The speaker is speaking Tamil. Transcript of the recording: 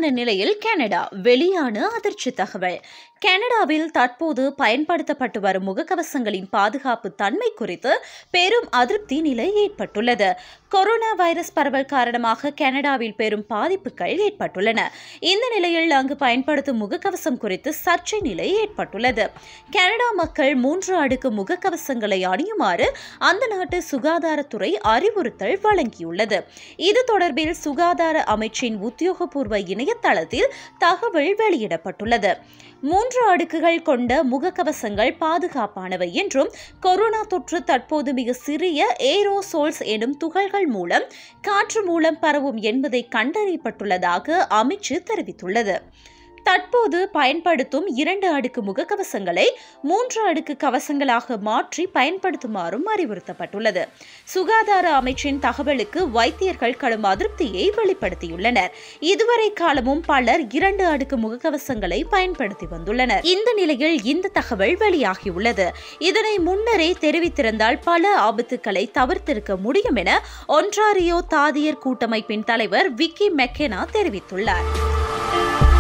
ஆபத்தான நிலையில் கனடா வெளியான அதிர்ச்சி தகவல் கனடாவில் தற்போது பயன்படுத்தப்பட்டு வரும் முகக்கவசங்களின் பாதுகாப்பு தன்மை குறித்து பெரும் அதிருப்தி நிலை ஏற்பட்டுள்ளது கொரோனா வைரஸ் பரவல் காரணமாக கனடாவில் பெரும் பாதிப்புகள் ஏற்பட்டுள்ளன இந்த நிலையில் அங்கு பயன்படுத்தும் முகக்கவசம் குறித்து சர்ச்சை நிலை ஏற்பட்டுள்ளது கனடா மக்கள் மூன்று அடுக்கு முகக்கவசங்களை அணியுமாறு அந்த நாட்டு சுகாதாரத்துறை அறிவுறுத்தல் வழங்கியுள்ளது இது தொடர்பில் சுகாதார அமைச்சின் உத்தியோகபூர்வ இணையதளத்தில் தகவல் வெளியிடப்பட்டுள்ளது மூன்று அடுக்குகள் கொண்ட முகக்கவசங்கள் பாதுகாப்பானவை என்றும் கொரோனா தொற்று தற்போது மிக சிறிய ஏரோசோல்ஸ் எனும் துகள்கள் மூலம் காற்று மூலம் பரவும் என்பதை கண்டறியப்பட்டுள்ளதாக அமைச்சு தெரிவித்துள்ளது தற்போது பயன்படுத்தும் இரண்டு அடுக்கு முகக்கவசங்களை மூன்று அடுக்கு கவசங்களாக மாற்றி பயன்படுத்துமாறும் அறிவுறுத்தப்பட்டுள்ளது சுகாதார அமைச்சின் தகவலுக்கு வைத்தியர்கள் கடும் அதிருப்தியை வெளிப்படுத்தியுள்ளனர் இதுவரை காலமும் பலர் இரண்டு அடுக்கு முகக்கவசங்களை பயன்படுத்தி வந்துள்ளனர் இந்த நிலையில் இந்த தகவல் வெளியாகியுள்ளது இதனை முன்னரே தெரிவித்திருந்தால் பல ஆபத்துக்களை தவிர்த்திருக்க முடியும் என ஒன்றாரியோ தாதியர் கூட்டமைப்பின் தலைவர் விக்கி மெக்கெனா தெரிவித்துள்ளார்